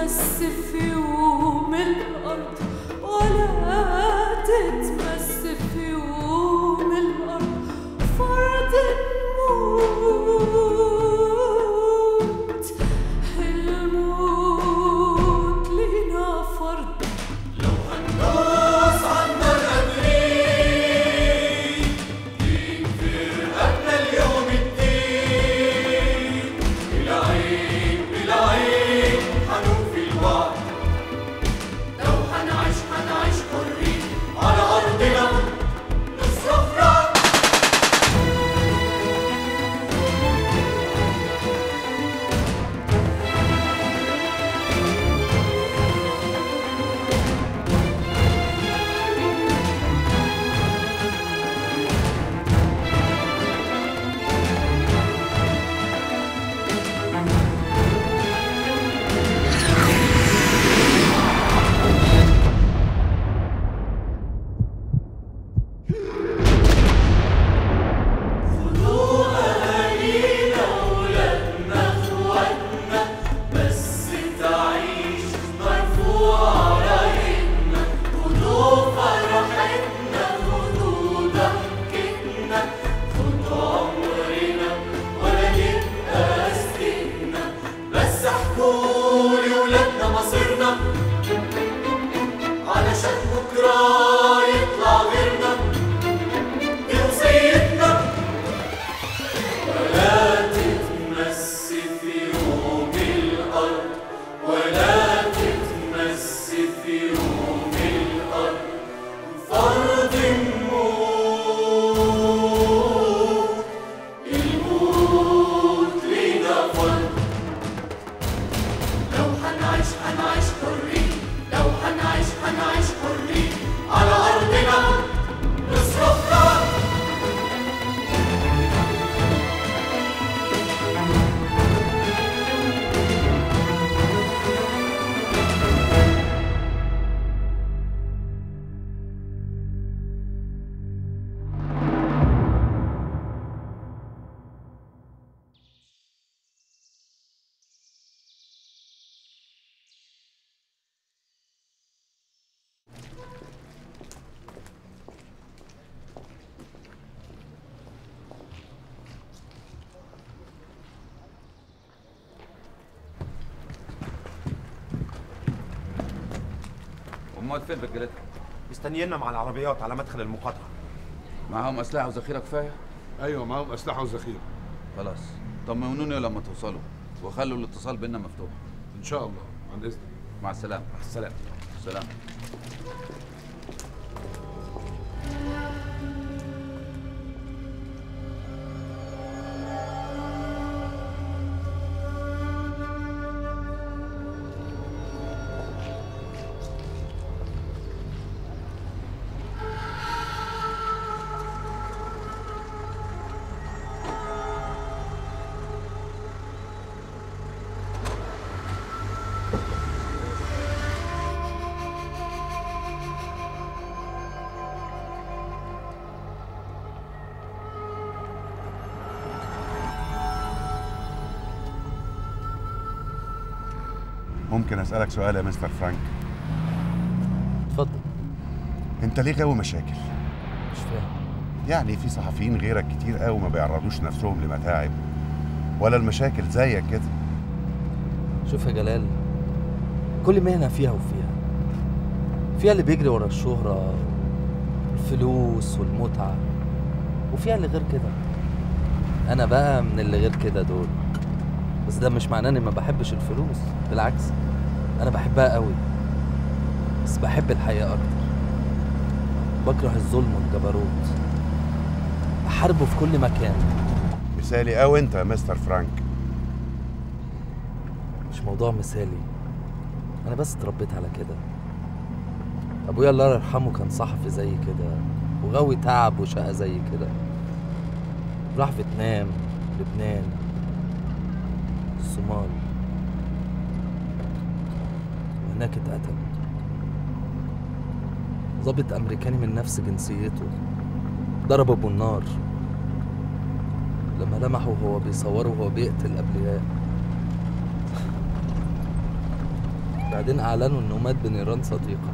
تتمس في يوم الأرض ولا تتمس في يوم الأرض فرض الموت الموت لنا فرض دوس عنا الأمرين يكفر أدنى اليوم الدين بالعين بالعين حنوفي الوعد لو هنعيش هنعيش حرين على أرضنا نصرف رعد أهالينا ولادنا اخواتنا بس تعيش مرفوع رايتنا خدوا فرحتنا خدوا ضحكتنا خدوا عمرنا ولا نبقى سكتنا بس احكولي ولادنا مصيرنا علشان بكرة يطلع غيرنا دي وصيتنا ولا تتمس في يوم الأرض ولا تتمس في يوم الأرض فرض الموت الموت لينا فرض لو هنعيش هنعيش حرين لو هنعيش هنعيش حرين على أرضنا نصرف رعد امال فين رجالتها؟ مستنيينا مع العربيات على مدخل المقاطعة معاهم اسلحه وذخيره كفايه؟ ايوه معاهم اسلحه وذخيره خلاص طمنوني لما توصلوا وخلوا الاتصال بينا مفتوح ان شاء الله عن اذنك مع السلامه مع السلامة سلام ممكن اسالك سؤال يا مستر فرانك اتفضل انت ليه غاوي مشاكل مش فاهم يعني في صحفيين غيرك كتير قوي ما بيعرضوش نفسهم لمتاعب ولا المشاكل زيك كده شوف يا جلال كل مهنة فيها وفيها فيها اللي بيجري ورا الشهرة الفلوس والمتعة وفيها اللي غير كده أنا بقى من اللي غير كده دول بس ده مش معناه إني ما بحبش الفلوس بالعكس أنا بحبها قوي بس بحب الحقيقة أكتر بكره الظلم والجبروت بحاربه في كل مكان مثالي قوي انت يا مستر فرانك مش موضوع مثالي انا بس اتربيت على كده ابويا الله يرحمه كان صحفي زي كده وغاوي تعب وشقى زي كده راح فيتنام لبنان الصومال وهناك اتقتل ضابط امريكاني من نفس جنسيته ضربه بالنار لما لمحه وهو بيصوره وهو بيقتل ابرياء بعدين اعلنوا انه مات بنيران صديقه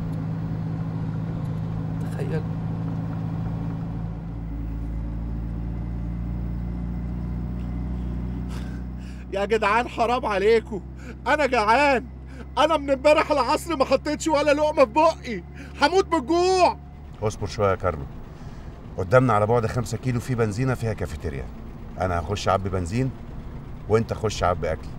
تخيل يا جدعان حرام عليكم انا جعان انا من امبارح العصر ما حطيتش ولا لقمه في بقي هموت بالجوع اصبر شويه يا كارلو قدامنا على بعد خمسة كيلو في بنزينه فيها كافيتيريا انا هخش اعبي بنزين وانت خش عبي اكل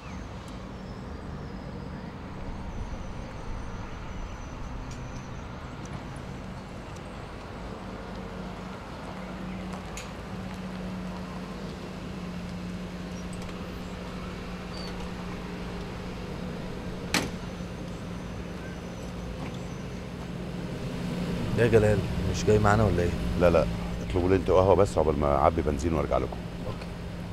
يا جلال مش جاي معانا ولا ايه لا لا اطلبوا لي انتوا قهوه بس عقبال ما اعبي بنزين وارجع لكم اوكي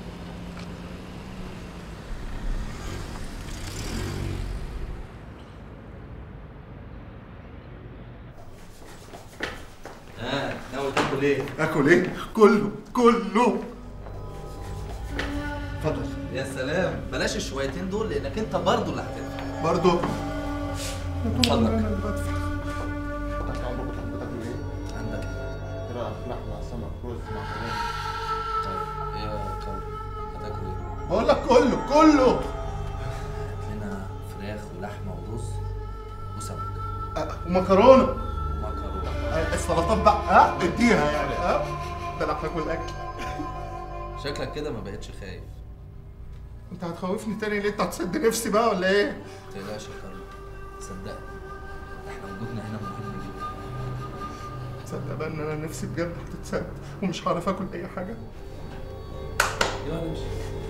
اه ناوي تاكل ايه اكل ايه كله كله اتفضل يا سلام بلاش الشويتين دول لانك انت برضه اللي هتدفع برضو اتفضل. انا اللي بدفع عندك طيب ايه يا كرم هتاكل ايه بقول لك كله كله هنا فراخ ولحمه ورز وسمك أه، ومكرونه ومكرونه أه، السلطات بقى ها اديها يعني ها ده انا هاكل اكل شكلك كده ما بقتش خايف انت هتخوفني تاني ليه انت هتسد نفسي بقى ولا ايه ما تقلقش يا كرم صدقني احنا وجودنا هنا مهم جدا تصدق بقى ان انا نفسي بجد هتتسد ومش هعرف اكل اي حاجه يلا نمشي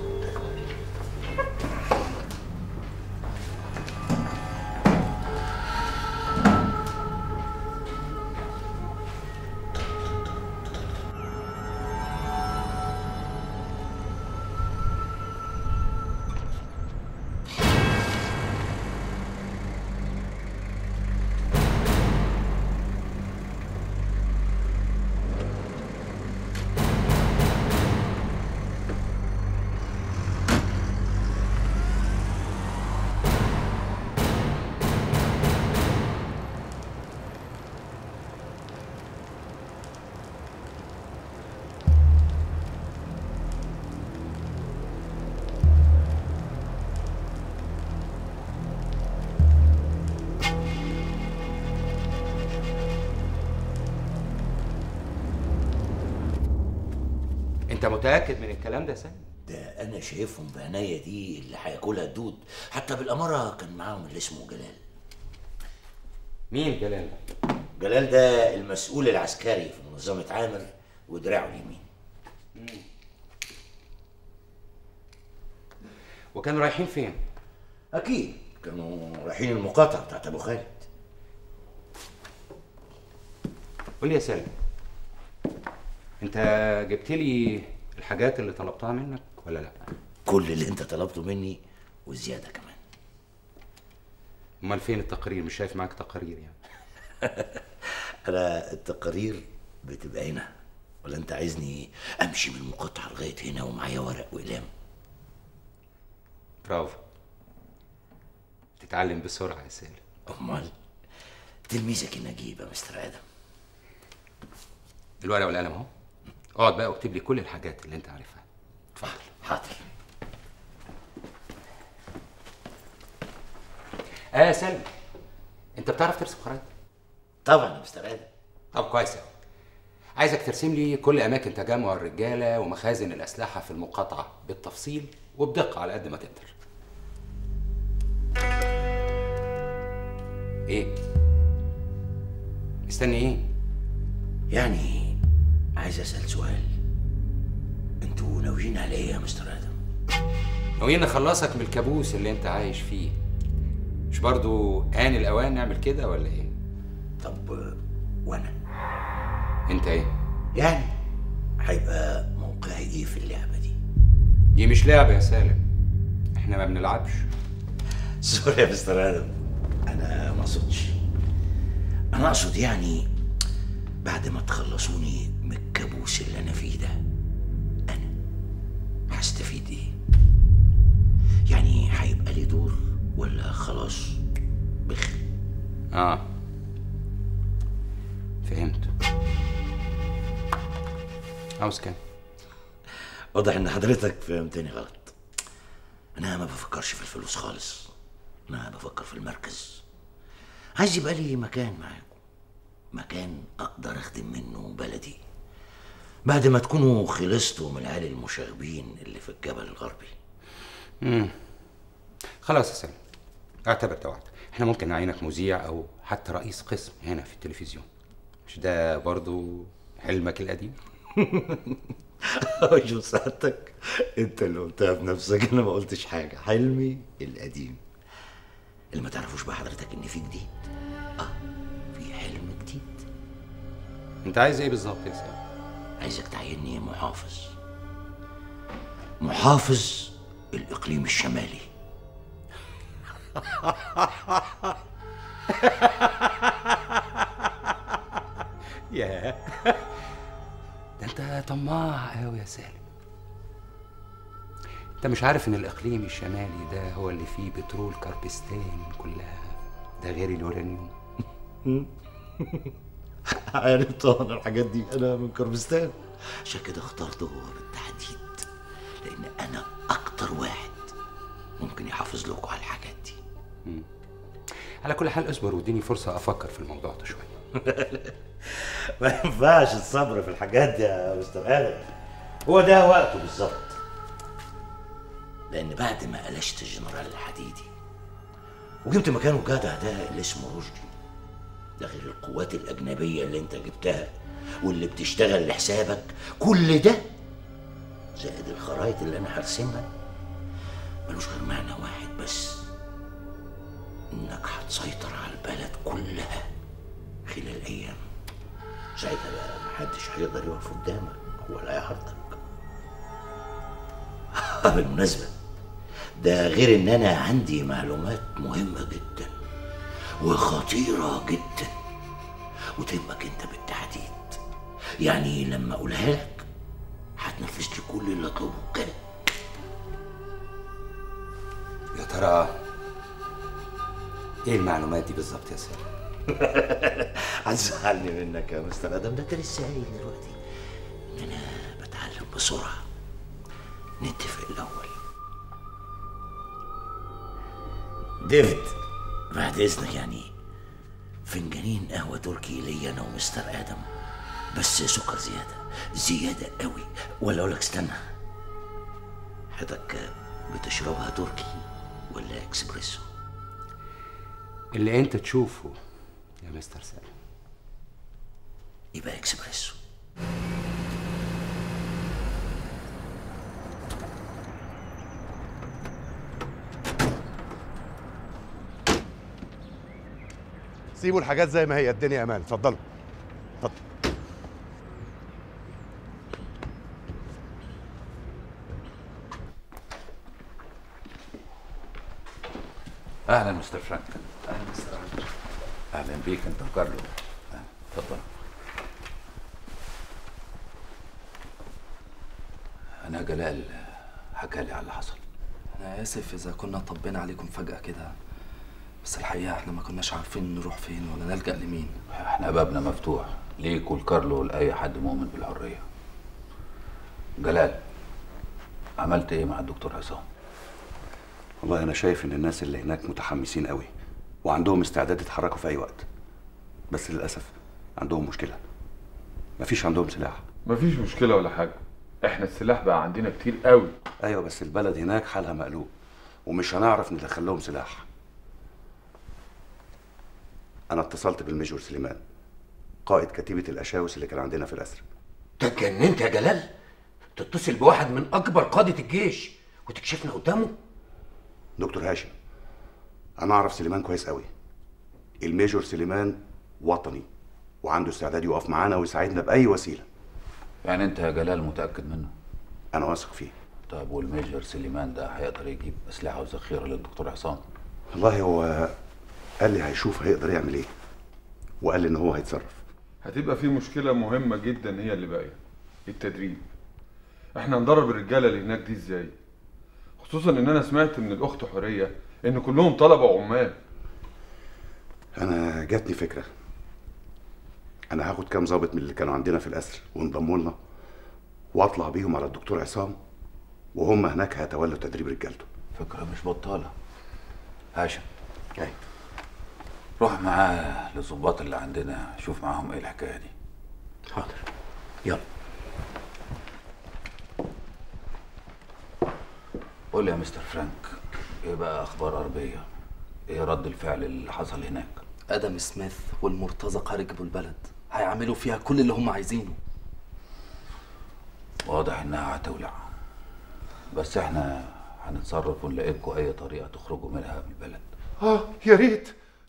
انت متاكد من الكلام ده يا سامي ده انا شايفهم بعناية دي اللي هياكلها الدود حتى بالاماره كان معاهم اللي اسمه جلال مين جلال ده جلال ده المسؤول العسكري في منظمه عامر ودراعه اليمين وكانوا رايحين فين اكيد كانوا رايحين المقاطعه بتاعت ابو خالد قول لي يا سالم انت جبت لي الحاجات اللي طلبتها منك ولا لا كل اللي انت طلبته مني وزياده كمان امال فين التقارير مش شايف معاك تقارير يعني انا التقارير بتبقى هنا ولا انت عايزني امشي من المقاطعه لغايه هنا ومعايا ورق واقلام برافو تتعلم بسرعه يا سالم امال تلميذك النجيب يا مستر ادم الورقه والقلم اهو اقعد بقى واكتب لي كل الحاجات اللي انت عارفها اتفضل حاضر اه يا سالم انت بتعرف ترسم خرائط طبعا يا مستر ادم طب كويس أوي. عايزك ترسم لي كل اماكن تجمع الرجاله ومخازن الاسلحه في المقاطعه بالتفصيل وبدقه على قد ما تقدر ايه مستني ايه يعني عايز اسال سؤال انتوا ناويين على ايه يا مستر ادم ناويين نخلصك من الكابوس اللي انت عايش فيه مش برضو آن الأوان نعمل كده ولا إيه؟ طب آه، وانا أنت إيه؟ يعني هيبقى موقعي ايه في اللعبه دي دي مش لعبة يا سالم إحنا ما بنلعبش سوري يا مستر ادم انا ما اقصدش انا اقصد يعني بعد ما تخلصوني من الكابوس اللي انا فيه ده انا هستفيد ايه يعني هيبقى لي دور ولا خلاص بخ اه فهمت عاوز كام واضح ان حضرتك فهمتني غلط انا ما بفكرش في الفلوس خالص انا بفكر في المركز عايز يبقى لي مكان معاكم مكان اقدر اخدم منه بلدي بعد ما تكونوا خلصتوا من العيال المشاغبين اللي في الجبل الغربي امم خلاص يا سامي اعتبر ده وعد احنا ممكن نعينك مذيع او حتى رئيس قسم هنا في التلفزيون مش ده برضو حلمك القديم شوف سعادتك انت اللي قلتها بنفسك انا ما قلتش حاجه حلمي القديم اللي ما تعرفوش بقى حضرتك ان في جديد اه في حلم جديد انت عايز ايه بالظبط يا سامي عايزك تعيني محافظ محافظ الاقليم الشمالي ياه ده انت طماع قوي يا سالم انت مش عارف ان الاقليم الشمالي ده هو اللي فيه بترول كربستان كلها ده غير اليورانيوم عارف طبعا الحاجات دي انا من كربستان عشان كده اخترته هو بالتحديد لان انا اكتر واحد ممكن يحافظ لكم على الحاجات دي على كل حال اصبر واديني فرصه افكر في الموضوع ده شويه ما ينفعش الصبر في الحاجات دي يا مستر ادم هو ده وقته بالظبط لان بعد ما قلشت الجنرال الحديدي وجبت مكانه الجدع ده اللي اسمه رشدي ده غير القوات الاجنبيه اللي انت جبتها واللي بتشتغل لحسابك كل ده زائد الخرايط اللي انا هرسمها ملوش غير معنى واحد بس انك هتسيطر على البلد كلها خلال ايام ساعتها بقى محدش هيقدر يقف قدامك ولا يعرضك بالمناسبة ده غير ان انا عندي معلومات مهمة جدا وخطيرة جدا وتهمك انت بالتحديد يعني لما اقولها لك هتنفذ لي كل اللي اطلبه كده يا ترى ايه المعلومات دي بالظبط يا سالم هتزعلني منك يا مستر ادم ده انت لسه قايل دلوقتي ان انا بتعلم بسرعه نتفق الاول ديفيد بعد اذنك يعني فنجانين قهوه تركي ليا انا ومستر ادم بس سكر زياده زياده قوي ولا اقول لك استنى حضرتك بتشربها تركي ولا اكسبريسو اللي انت تشوفه يا مستر سالم يبقى اكسبريسو سيبوا الحاجات زي ما هي الدنيا امان اتفضلوا اتفضل اهلا مستر فرانك اهلا مستر اهلا بيك انت وكارلو أهلاً. اتفضل انا جلال حكى لي على اللي حصل انا اسف اذا كنا طبينا عليكم فجأة كده بس الحقيقة احنا ما كناش عارفين نروح فين ولا نلجأ لمين احنا بابنا مفتوح ليك ولكارلو ولاي حد مؤمن بالحريه جلال عملت ايه مع الدكتور عصام والله انا شايف ان الناس اللي هناك متحمسين قوي وعندهم استعداد يتحركوا في اي وقت بس للاسف عندهم مشكله مفيش عندهم سلاح مفيش مشكلة ولا حاجة احنا السلاح بقى عندنا كتير قوي ايوه بس البلد هناك حالها مقلوب ومش هنعرف ندخل لهم سلاح انا اتصلت بالميجور سليمان قائد كتيبه الاشاوس اللي كان عندنا في الاسر انت اتجننت يا جلال تتصل بواحد من اكبر قاده الجيش وتكشفنا قدامه دكتور هاشم انا اعرف سليمان كويس قوي الميجور سليمان وطني وعنده استعداد يقف معانا ويساعدنا باي وسيله يعني انت يا جلال متاكد منه انا واثق فيه طيب والميجر سليمان ده هيقدر يجيب اسلحه وذخيره للدكتور عصام والله هو قال لي هيشوف هيقدر يعمل ايه وقال لي ان هو هيتصرف هتبقى في مشكلة مهمة جدا هي اللي باقية التدريب احنا هندرب الرجالة اللي هناك دي ازاي خصوصا ان انا سمعت من الاخت حورية ان كلهم طلبة وعمال انا جاتني فكره انا هاخد كام ظابط من اللي كانوا عندنا في الاسر وانضموا لنا واطلع بيهم على الدكتور عصام وهم هناك هيتولوا تدريب رجالته فكرة مش بطالة هاشم جاي روح معاه للظباط اللي عندنا شوف معاهم ايه الحكاية دي حاضر يلا قول لي يا مستر فرانك ايه بقى اخبار اربية ايه رد الفعل اللي حصل هناك ادم سميث والمرتزقه ركبوا البلد هيعملوا فيها كل اللي هم عايزينه واضح انها هتولع بس احنا هنتصرف ونلاقي لكم اي طريقة تخرجوا منها من البلد اه يا ريت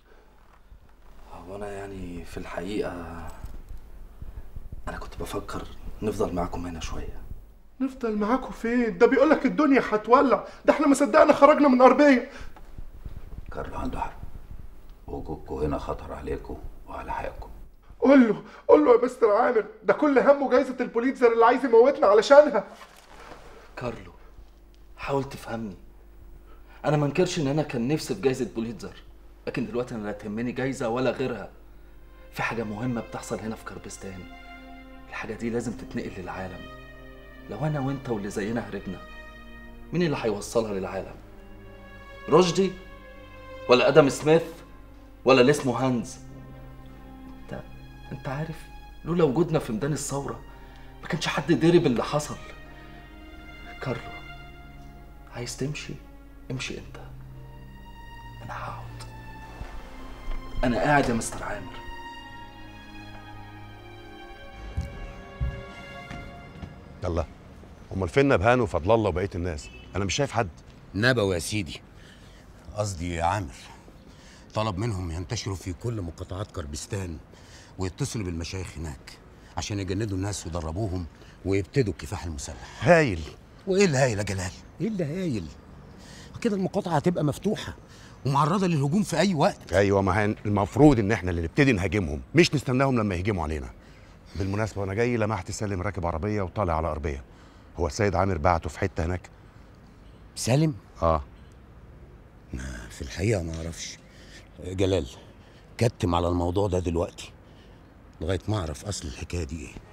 هو انا يعني في الحقيقه انا كنت بفكر نفضل معاكم هنا شويه نفضل معاكم فين ده بيقول لك الدنيا هتولع ده احنا ما صدقنا خرجنا من اربيه كارلو عنده حق وجودكم هنا خطر عليكم وعلى حياتكم قول له قول له يا مستر عامر ده كل همه جايزه البوليتزر اللي عايز يموتنا علشانها كارلو حاول تفهمني انا ما انكرش ان انا كان نفسي في جايزه بوليتزر لكن دلوقتي انا لا تهمني جايزه ولا غيرها في حاجه مهمه بتحصل هنا في كربستان الحاجه دي لازم تتنقل للعالم لو انا وانت واللي زينا هربنا مين اللي هيوصلها للعالم رشدي ولا ادم سميث ولا اللي اسمه هانز انت انت عارف لولا وجودنا في ميدان الثوره ما كانش حد دري باللي حصل كارلو عايز تمشي امشي انت انا هقعد انا قاعد يا مستر عامر يلا امال فين نبهان وفضل الله وبقيه الناس انا مش شايف حد نبوي يا سيدي قصدي عامر طلب منهم ينتشروا في كل مقاطعات كربستان ويتصلوا بالمشايخ هناك عشان يجندوا الناس ويدربوهم ويبتدوا الكفاح المسلح هايل وايه الهايل يا جلال؟ ايه اللي هايل؟ كده المقاطعة هتبقى مفتوحة ومعرضة للهجوم في أي وقت ايوه ما هي المفروض ان احنا اللي نبتدي نهاجمهم مش نستناهم لما يهجموا علينا بالمناسبه وانا جاي لمحت سالم راكب عربيه وطالع على اربيه هو السيد عامر بعته في حته هناك سالم؟ اه في الحقيقة ما أعرفش جلال كتم على الموضوع ده دلوقتي لغاية ما أعرف أصل الحكاية دي إيه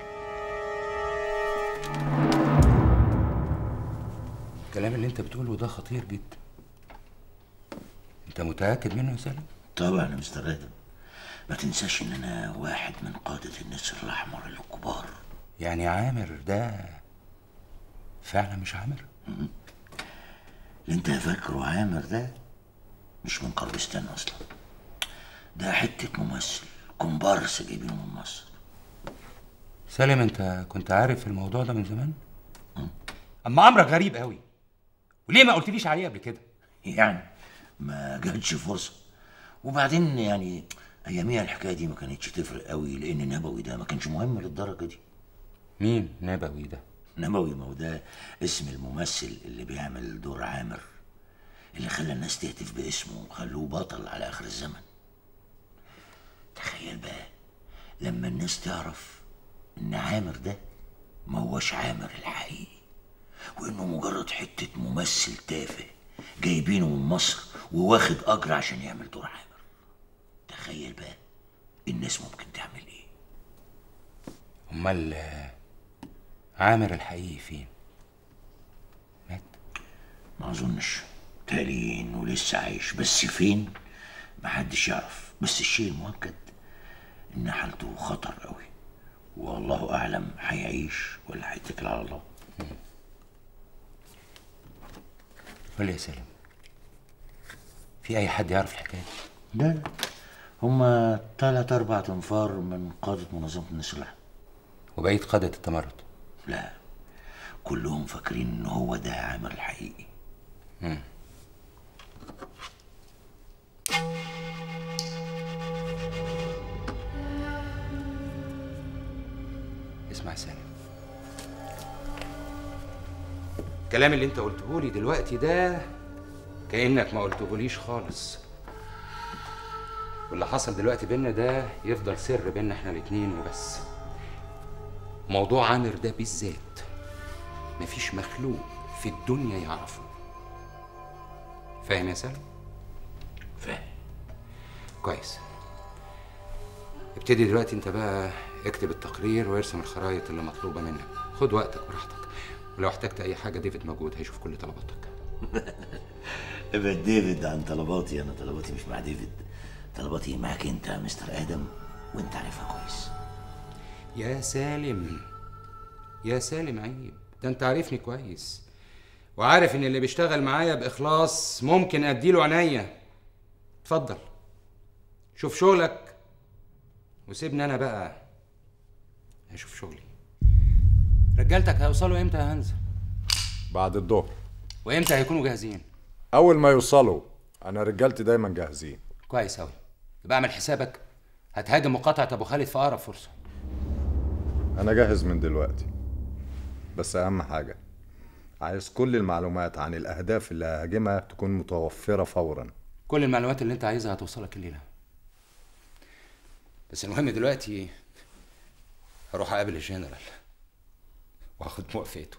الكلام اللي انت بتقوله ده خطير جدا انت متاكد منه يا سالم طبعا يا مستر ادم ما تنساش ان انا واحد من قادة النسر الاحمر الكبار يعني عامر ده فعلا مش عامر اللي انت فاكره عامر ده مش من قربستان اصلا ده حتة ممثل كومبارس جايبينه من مصر سالم انت كنت عارف الموضوع ده من زمان اما عمرك غريب قوي وليه ما قلتليش عليه قبل كده يعني ما جاتش فرصة وبعدين يعني اياميها الحكاية دي ما كانتش تفرق قوي لان نبوي ده ما كانش مهم للدرجة دي مين نبوي ده نبوي ما هو ده اسم الممثل اللي بيعمل دور عامر اللي خلى الناس تهتف باسمه وخلوه بطل على اخر الزمن تخيل بقى لما الناس تعرف ان عامر ده ما هوش عامر الحقيقي وانه مجرد حتة ممثل تافه جايبينه من مصر وواخد اجر عشان يعمل دور عامر تخيل بقى الناس ممكن تعمل ايه امال آه، عامر الحقيقي فين ما اظنش تالي انه لسه عايش بس فين محدش يعرف بس الشيء المؤكد ان حالته خطر قوي والله اعلم هيعيش ولا هيتكل على الله قول لي يا سالم في اي حد يعرف الحكايه دي لا لا هما تلات اربع انفار من قادة منظمة النسر الأحمر وبقيه قاده التمرد لا كلهم فاكرين ان هو ده عامر الحقيقي مم. اسمع يا سالم الكلام اللي انت قلته لي دلوقتي ده كانك ما قلتهوليش خالص واللي حصل دلوقتي بينا ده يفضل سر بينا احنا الاتنين وبس موضوع عامر ده بالذات مفيش مخلوق في الدنيا يعرفه فاهم يا سالم؟ فاهم كويس ابتدي دلوقتي انت بقى اكتب التقرير وارسم الخرايط اللي مطلوبه منك خد وقتك براحتك ولو احتجت اي حاجه ديفيد موجود هيشوف كل طلباتك ابعد ديفيد عن طلباتي انا طلباتي مش مع ديفيد طلباتي معاك انت يا مستر ادم وانت عارفها كويس يا سالم يا سالم عيب ده انت عارفني كويس وعارف ان اللي بيشتغل معايا باخلاص ممكن اديله عينيا اتفضل شوف شغلك وسيبني انا بقى اشوف شغلي رجالتك هيوصلوا امتى يا هنزة بعد الظهر وامتى هيكونوا جاهزين اول ما يوصلوا انا رجالتي دايما جاهزين كويس اوي يبقى اعمل حسابك هتهاجم مقاطعة ابو خالد في اقرب فرصة انا جاهز من دلوقتي بس اهم حاجه عايز كل المعلومات عن الاهداف اللي ههاجمها تكون متوفره فورا كل المعلومات اللي انت عايزها هتوصلك الليلة بس المهم دلوقتي هروح اقابل الجنرال واخد موافقته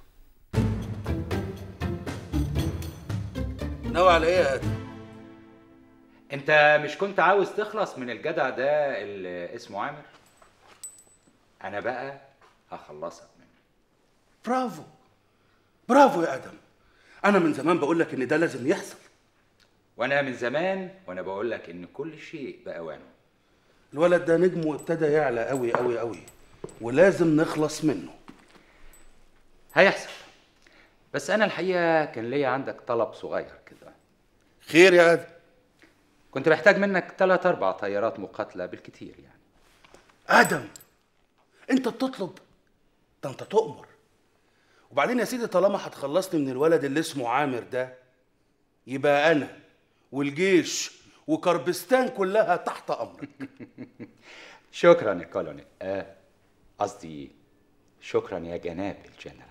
ناوي على ايه يا ادم انت مش كنت عاوز تخلص من الجدع ده اللي اسمه عامر انا بقى هخلصك منه برافو برافو يا ادم انا من زمان بقول لك ان ده لازم يحصل وانا من زمان وانا بقول لك ان كل شيء باوانه الولد ده نجمه ابتدى يعلى قوي قوي قوي ولازم نخلص منه هيحصل بس انا الحقيقه كان ليا عندك طلب صغير كده خير يا ادم كنت محتاج منك ثلاث اربع طيارات مقاتله بالكتير يعني ادم انت بتطلب ده انت تؤمر وبعدين يا سيدي طالما هتخلصني من الولد اللي اسمه عامر ده يبقى انا والجيش وكربستان كلها تحت امرك شكرا يا كولونيل آه، قصدي شكرا يا جناب الجنرال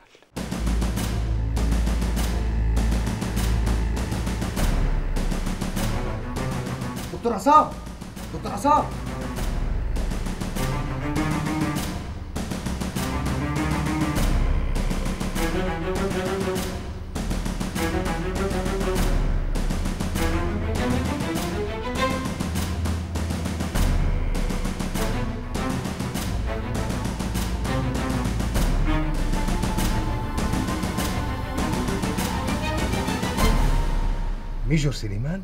دكتور عصام دكتور عصام ميجور سليمان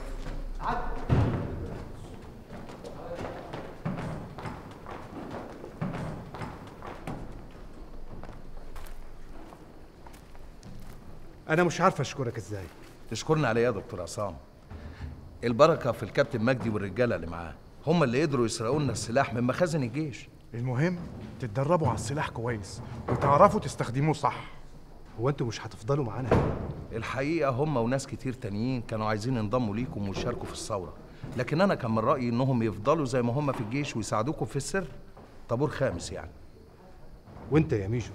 انا مش عارف اشكرك ازاي تشكرني على ايه يا دكتور عصام البركه في الكابتن مجدي والرجاله اللي معاه هم اللي قدروا يسرقوا لنا السلاح من مخازن الجيش المهم تتدربوا على السلاح كويس وتعرفوا تستخدموه صح هو انتوا مش هتفضلوا معانا الحقيقه هم وناس كتير تانيين كانوا عايزين ينضموا ليكم ويشاركوا في الثوره لكن انا كان من رايي انهم يفضلوا زي ما هم في الجيش ويساعدوكم في السر طابور خامس يعني وانت يا ميجور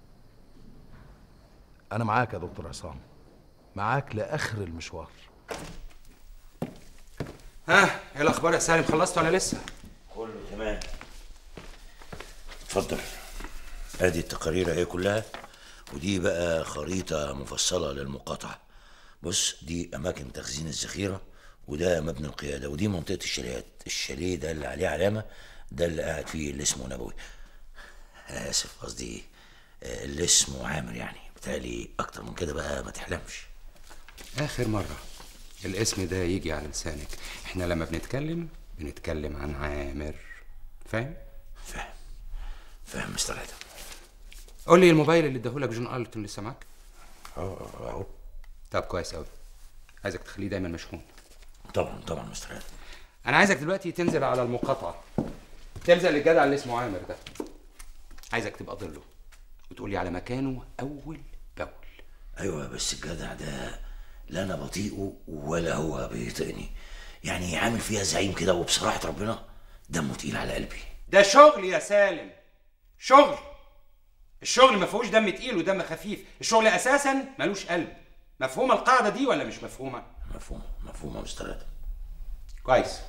انا معاك يا دكتور عصام معاك لاخر المشوار ها ايه الاخبار يا سالم خلصت ولا لسه كله تمام اتفضل ادي التقارير اهي كلها ودي بقى خريطة مفصلة للمقاطعة بص دي أماكن تخزين الذخيرة وده مبنى القيادة ودي منطقة الشاليهات الشاليه ده اللي عليه علامة ده اللي قاعد فيه اللي اسمه نبوي آسف قصدي آه، اللي اسمه عامر يعني بتهيألي أكتر من كده بقى ما تحلمش اخر مره الاسم ده يجي على لسانك احنا لما بنتكلم بنتكلم عن عامر فاهم فاهم فاهم مستر ادم قول لي الموبايل اللي اداهولك جون ارلتون لسه معاك اه اهو طب كويس قوي عايزك تخليه دايما مشحون طبعا طبعا مستر ادم انا عايزك دلوقتي تنزل على المقاطعه تلزق للجدع اللي اسمه عامر ده عايزك تبقى ضله وتقول لي على مكانه اول باول ايوه بس الجدع ده لا انا بطيئه ولا هو بيطيقني يعني عامل فيها زعيم كده وبصراحه ربنا دمه تقيل على قلبي ده شغل يا سالم شغل الشغل ما فيهوش دم تقيل ودم خفيف الشغل اساسا ملوش قلب مفهومه القاعده دي ولا مش مفهومه مفهوم مفهوم يا مستر ادم كويس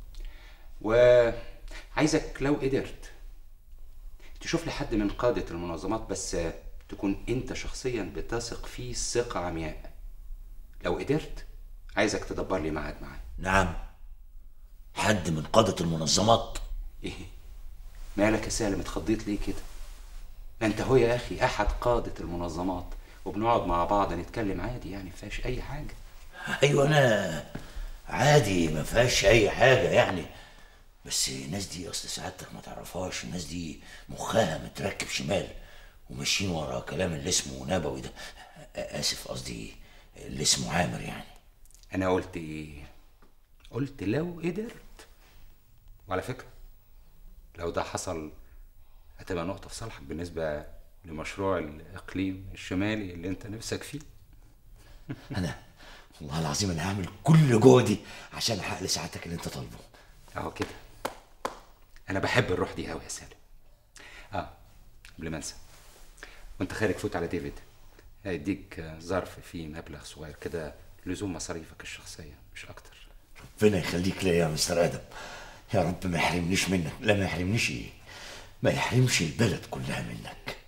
وعايزك لو قدرت تشوف لي حد من قادة المنظمات بس تكون انت شخصيا بتثق فيه ثقة عمياء لو قدرت عايزك تدبر لي ميعاد معاه نعم حد من قادة المنظمات ايه مالك يا سالم اتخضيت ليه كده ده انت هو يا اخي احد قادة المنظمات وبنقعد مع بعض نتكلم عادي يعني مفيهاش اي حاجة ايوه انا عادي ما فيهاش اي حاجه يعني بس الناس دي اصل سعادتك ما تعرفهاش الناس دي مخها متركب شمال وماشيين ورا كلام اللي اسمه نبوي ده اسف قصدي اللي اسمه عامر يعني انا قلت ايه قلت لو قدرت وعلى فكرة لو ده حصل هتبقى نقطة في صالحك بالنسبة لمشروع الإقليم الشمالي اللي أنت نفسك فيه انا والله العظيم انا هعمل كل جهدي عشان احقق لسعادتك اللي انت طالبه أهو كده أنا بحب الروح دي أوي يا سالم آه قبل ما أنسى وأنت خارج فوت على ديفيد هيديك ظرف فيه مبلغ صغير كده لزوم مصاريفك الشخصية مش أكتر ربنا يخليك ليا يا مستر ادم يا رب ما يحرمنيش منك لا ما يحرمنيش ايه ما يحرمش البلد كلها منك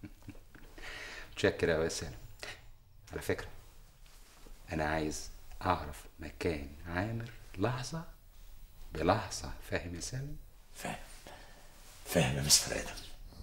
متشكر أوي يا سالم على فكرة أنا عايز أعرف مكان عامر لحظة بلحظة فاهم يا سالم؟ فاهم فاهم يا مستر ادم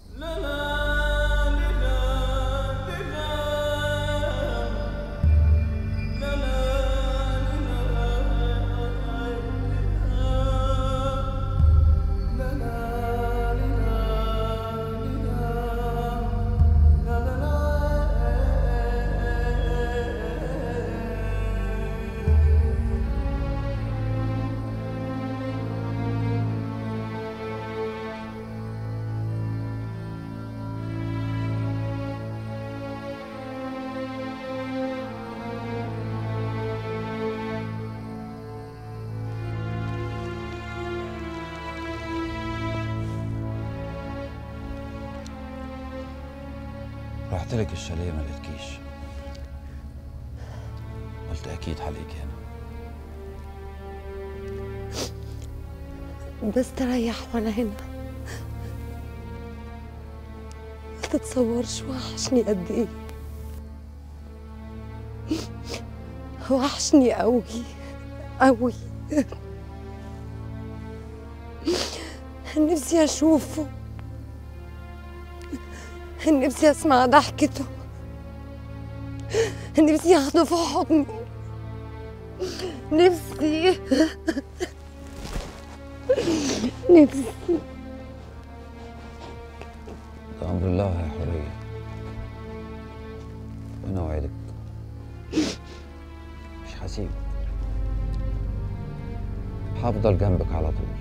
رحت لك الشاليه ما لقيتكيش قلت اكيد هلاقيك هنا بستريح وانا هنا ما تتصورش وحشني قد ايه وحشني قوي قوي نفسي اشوفه نفسي اسمع ضحكته نفسي اخده في حضني نفسي نفسي ده امر الله يا حوريه وانا اوعدك مش هسيبك هفضل جنبك على طول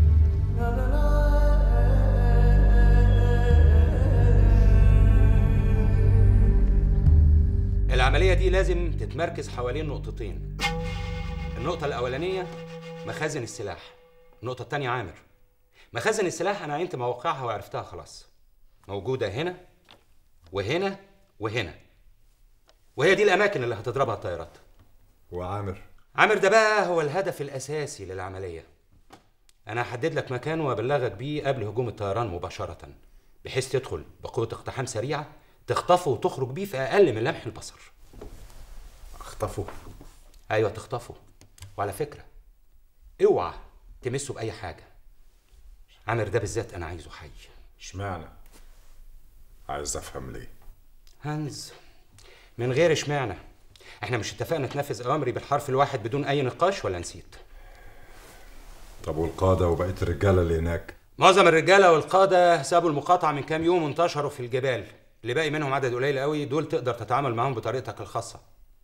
العملية دي لازم تتمركز حوالين نقطتين النقطة الأولانية مخازن السلاح النقطة التانية عامر مخازن السلاح أنا عينت مواقعها وعرفتها خلاص موجودة هنا وهنا وهنا وهي دي الأماكن اللي هتضربها الطيارات وعامر عامر ده بقى هو الهدف الأساسي للعملية أنا هحدد لك مكانه وأبلغك بيه قبل هجوم الطيران مباشرة بحيث تدخل بقوة اقتحام سريعة تخطفه وتخرج بيه في أقل من لمح البصر اخطفه أيوة تخطفه وعلى فكرة اوعى تمسه بأي حاجة عامر ده بالذات أنا عايزه حي اشمعنى عايز افهم ليه هنز من غير اشمعنى احنا مش اتفقنا تنفذ اوامري بالحرف الواحد بدون اي نقاش ولا نسيت طب والقاده وبقيه الرجاله اللي هناك معظم الرجاله والقاده سابوا المقاطعه من كام يوم وانتشروا في الجبال اللي باقي منهم عدد قليل قوي دول تقدر تتعامل معاهم بطريقتك الخاصه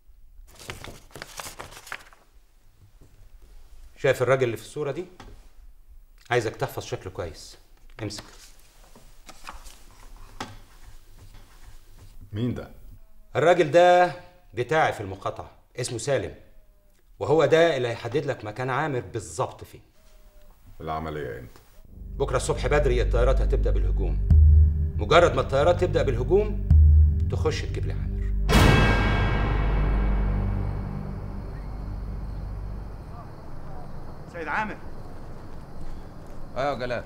شايف الراجل اللي في الصوره دي عايزك تحفظ شكله كويس امسك مين ده الراجل ده بتاعي في المقاطعة اسمه سالم وهو ده اللي هيحدد لك مكان عامر بالظبط فين العمليه امتى بكرة الصبح بدري الطيارات هتبدأ بالهجوم مجرد ما الطيارات تبدأ بالهجوم تخش تجيب لي عامر سيد عامر ايوه يا جلال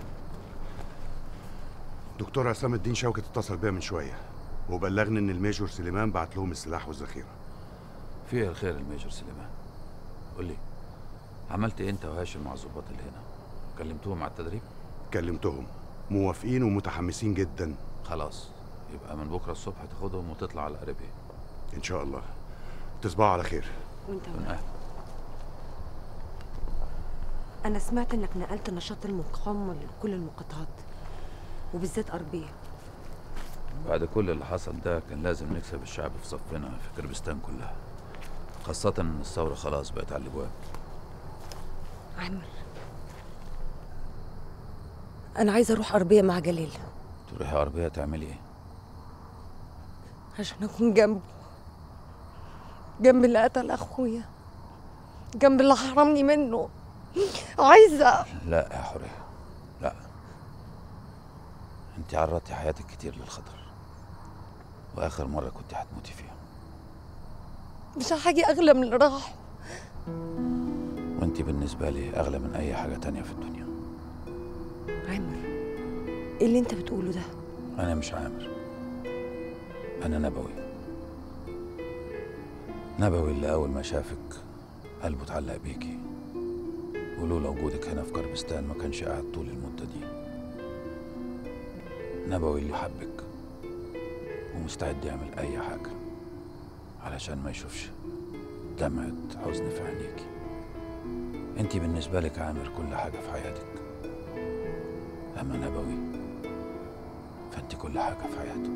دكتور عصام الدين شوكت اتصل بيا من شويه وبلغني ان الميجور سليمان بعت لهم السلاح والذخيره في ايه الخير الميجر سليمان قول لي عملت ايه انت وهاشم مع الظباط اللي هنا كلمتوهم على التدريب كلمتهم موافقين ومتحمسين جدا خلاص يبقى من بكره الصبح تاخدهم وتطلع على قريبيه ان شاء الله تصبحوا على خير وانت من أهل. انا سمعت انك نقلت نشاط المقاومه لكل المقاطعات وبالذات اربيه بعد كل اللي حصل ده كان لازم نكسب الشعب في صفنا في كربستان كلها خاصة ان الثورة خلاص بقت على الابواب عامر انا عايزه اروح اربيه مع جليل تروحي عربية تعملي ايه؟ عشان اكون جنبه جنب اللي قتل اخويا جنب اللي حرمني منه عايزه لا يا حورية لا انت عرضتي حياتك كتير للخطر واخر مرة كنت هتموتي فيها مش حاجه اغلى من اللي راح وانت بالنسبة لي اغلى من اي حاجة تانية في الدنيا عامر ايه اللي انت بتقوله ده انا مش عامر انا نبوي نبوي اللي اول ما شافك قلبه اتعلق بيكي ولولا وجودك هنا في كربستان ما كانش قاعد طول المدة دي نبوي اللي حبك ومستعد يعمل أي حاجة علشان ما يشوفش دمعة حزن في عينيكي انتي بالنسبة لك عامر كل حاجة في حياتك أما نبوي فانت كل حاجة في حياته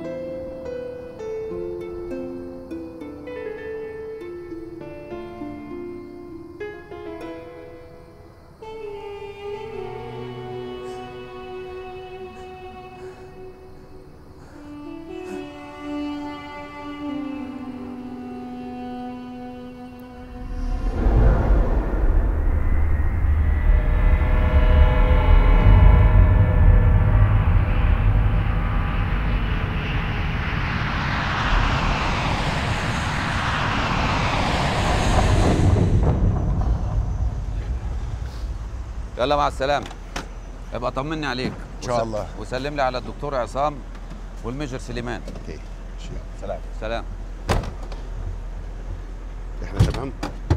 يلا مع السلامة ابقى طمني عليك إن شاء الله. وسلم لي على الدكتور عصام والميجر سليمان اوكي سلام سلام احنا تمام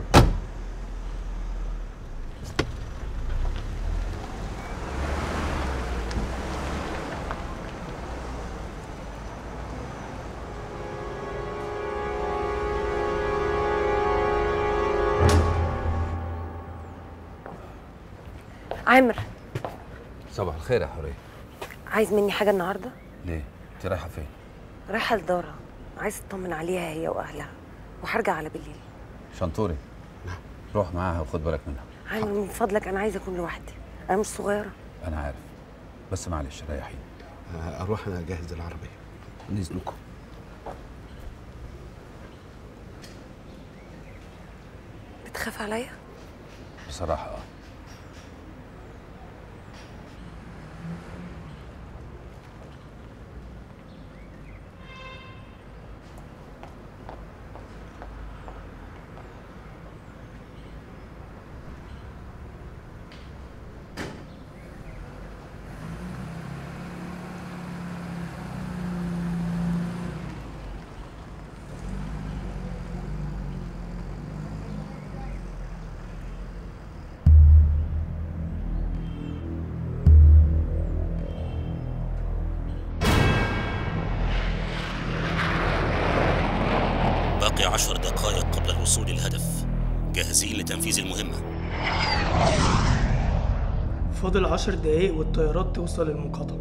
عامر صباح الخير يا حورية عايز مني حاجه النهارده ليه؟ انت رايحة فين؟ رايحه لدارة عايز اطمن عليها هي واهلها وهرجع على بالليل شنطوري روح معاها وخد بالك منها عامر من فضلك انا عايزه اكون لوحدي انا مش صغيره أنا عارف بس معلش ريحي اروح انا اجهز العربيه من اذنكم بتخاف عليا بصراحة اه باقي عشر دقائق قبل الوصول للهدف جاهزين لتنفيذ المهمة فاضل عشر دقايق والطيارات توصل للمقاطعة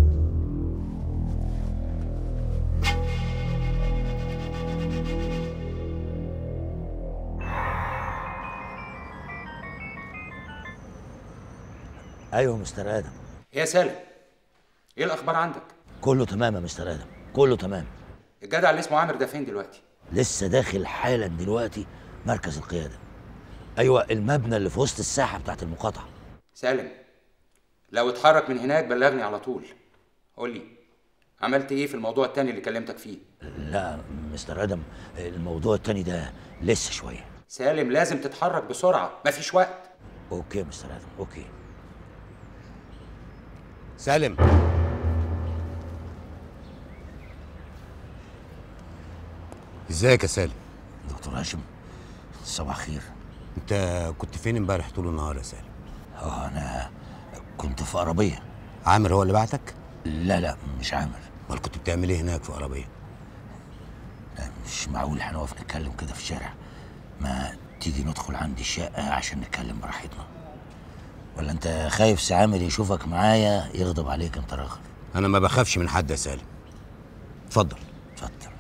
ايوه مستر ادم يا سالم ايه الاخبار عندك كله تمام يا مستر ادم كله تمام الجدع اللي اسمه عامر ده فين دلوقتي لسه داخل حالا دلوقتي مركز القياده ايوه المبنى اللي في وسط الساحه بتاعت المقاطعه سالم لو اتحرك من هناك بلغني على طول قول لي عملت ايه في الموضوع التاني اللي كلمتك فيه لا مستر ادم الموضوع التاني ده لسه شويه سالم لازم تتحرك بسرعه مفيش وقت اوكي مستر ادم اوكي سالم ازيك يا سالم دكتور هاشم صباح خير انت كنت فين امبارح طول النهار يا سالم اه انا كنت في عربيه عامر هو اللي بعتك لا لا مش عامر امال كنت بتعمل ايه هناك في عربيه مش معقول هنقف نتكلم كده في الشارع ما تيجي ندخل عندي الشقه عشان نتكلم براحتنا ولا انت خايف سي عامر يشوفك معايا يغضب عليك انت راخر انا ما بخافش من حد يا سالم اتفضل اتفضل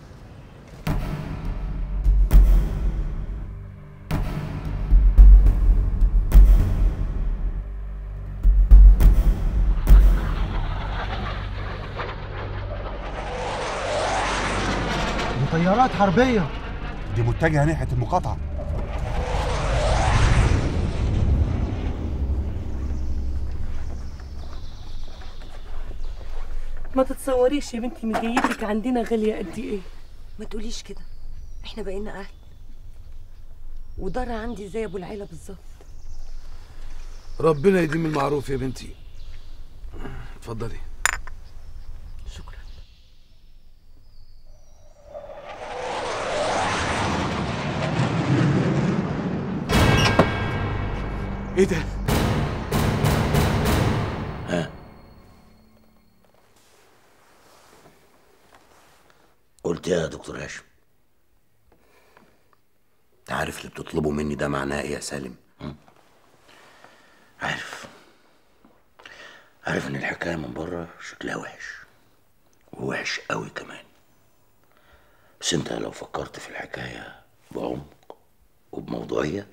دي طيارات حربية دي متجهه ناحيه المقاطعه ما تتصوريش يا بنتي مجيتك عندنا غالية قد ايه ما تقوليش كده احنا بقينا اهل ودار عندي زي ابو العيله بالظبط ربنا يديم المعروف يا بنتي اتفضلي شكرا ايه ده ها قلت يا دكتور هاشم انت عارف اللي بتطلبه مني ده معناه ايه يا سالم عارف عارف ان الحكايه من بره شكلها وحش ووحش قوي كمان بس انت لو فكرت في الحكايه بعمق وبموضوعيه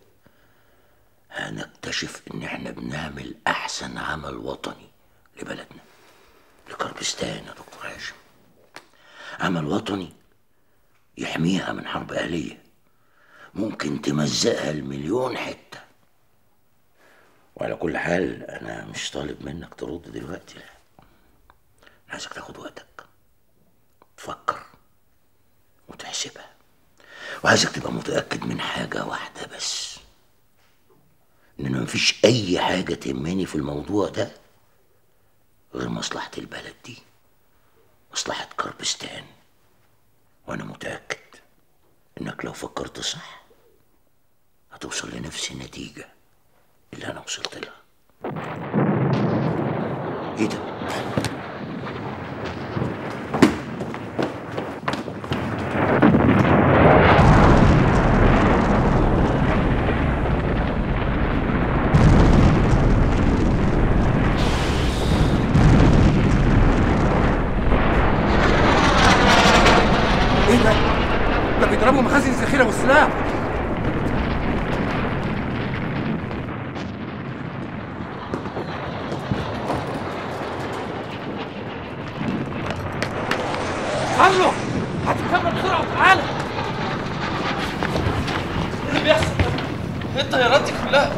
هنكتشف ان احنا بنعمل احسن عمل وطني لبلدنا لكربستان يا دكتور هاشم عمل وطني يحميها من حرب اهليه ممكن تمزقها لمليون حته وعلى كل حال انا مش طالب منك ترد دلوقتي لا أنا عايزك تاخد وقتك تفكر وتحسبها وعايزك تبقى متاكد من حاجه واحده بس ان مفيش اي حاجه تهمني في الموضوع ده غير مصلحه البلد دي مصلحه كربستان وانا متاكد انك لو فكرت صح هتوصل لنفس النتيجه اللي انا وصلت لها ايه ده ايه ده؟ ده بيضربوا مخازن الذخيره والسلاح عمرو هتكمل بسرعه وتعالى ايه اللي بيحصل ده؟ ايه الطيارات دي كلها؟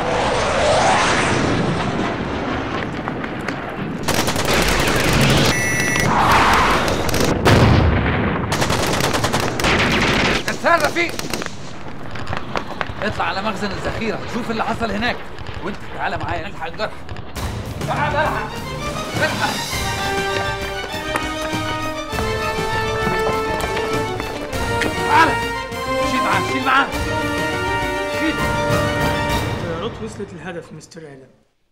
استنى رفيق اطلع على مخزن الذخيرة شوف اللي حصل هناك وانت تعالى معايا نلحق الجرح تعالى الحق الحق تعالى شيل معاه شيل معاه شيل الطيارات وصلت للهدف مستر آدم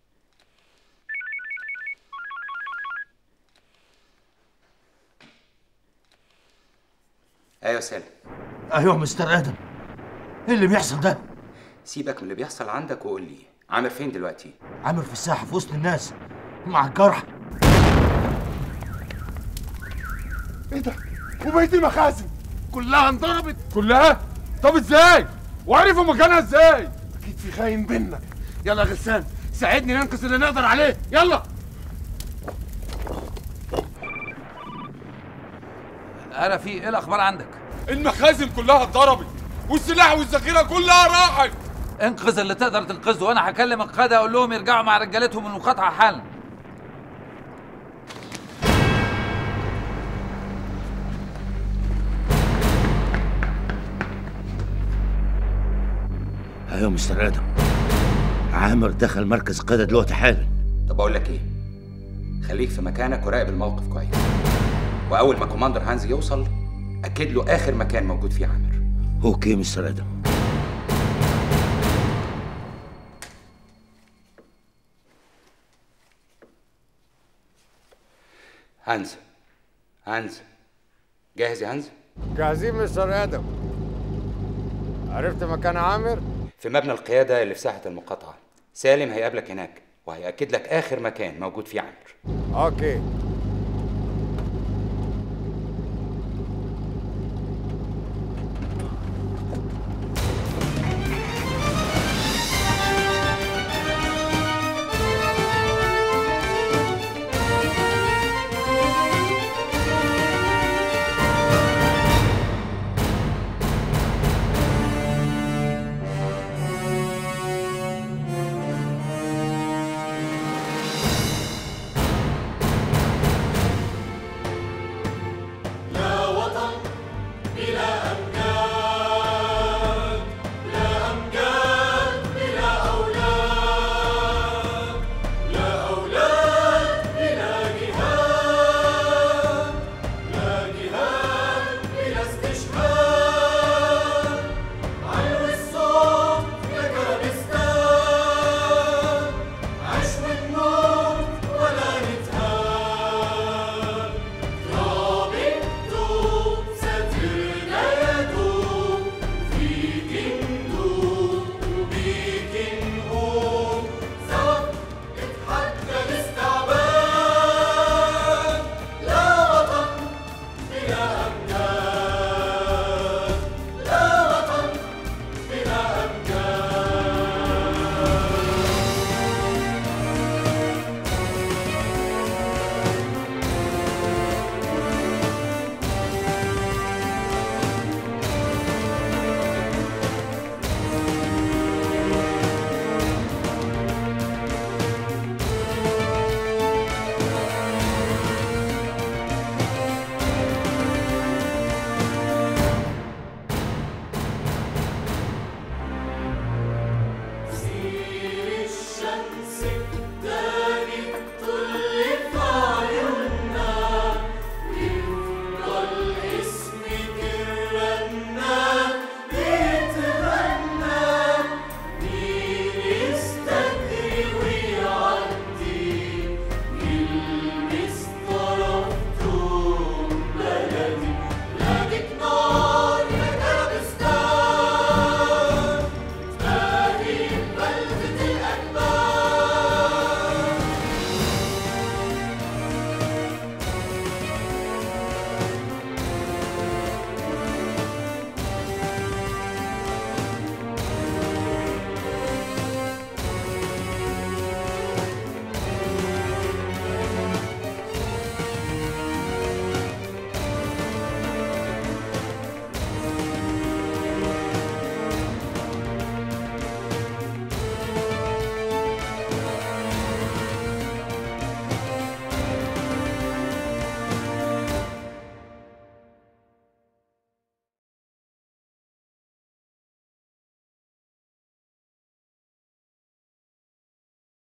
ايوه يا سالم ايوه مستر ادم ايه اللي بيحصل ده سيبك من اللي بيحصل عندك وقول لي عامر فين دلوقتي عامر في الساحه في وسط الناس مع الجرح ايه ده وبقيه المخازن كلها انضربت كلها طب ازاي وعرفوا مكانها ازاي اكيد في خاين بينا يلا يا غسان ساعدني ننقذ اللي نقدر عليه يلا انا في ايه الاخبار عندك المخازن كلها اتضربت والسلاح والذخيره كلها راحت انقذ اللي تقدر تنقذه وانا هكلم القاده اقول لهم يرجعوا مع رجالتهم من المقاطعه حالا ايوه مستر ادم عامر دخل مركز قاده دلوقتي حالا طب اقول لك ايه خليك في مكانك وراقب الموقف كويس واول ما كوماندر هانز يوصل اكد له اخر مكان موجود فيه عامر اوكي مستر ادم هنزة هنزة جاهز يا هنزة جاهزين مستر ادم عرفت مكان عامر في مبنى القيادة اللي في ساحة المقاطعة سالم هيقابلك هناك وهيأكد لك آخر مكان موجود فيه عامر اوكي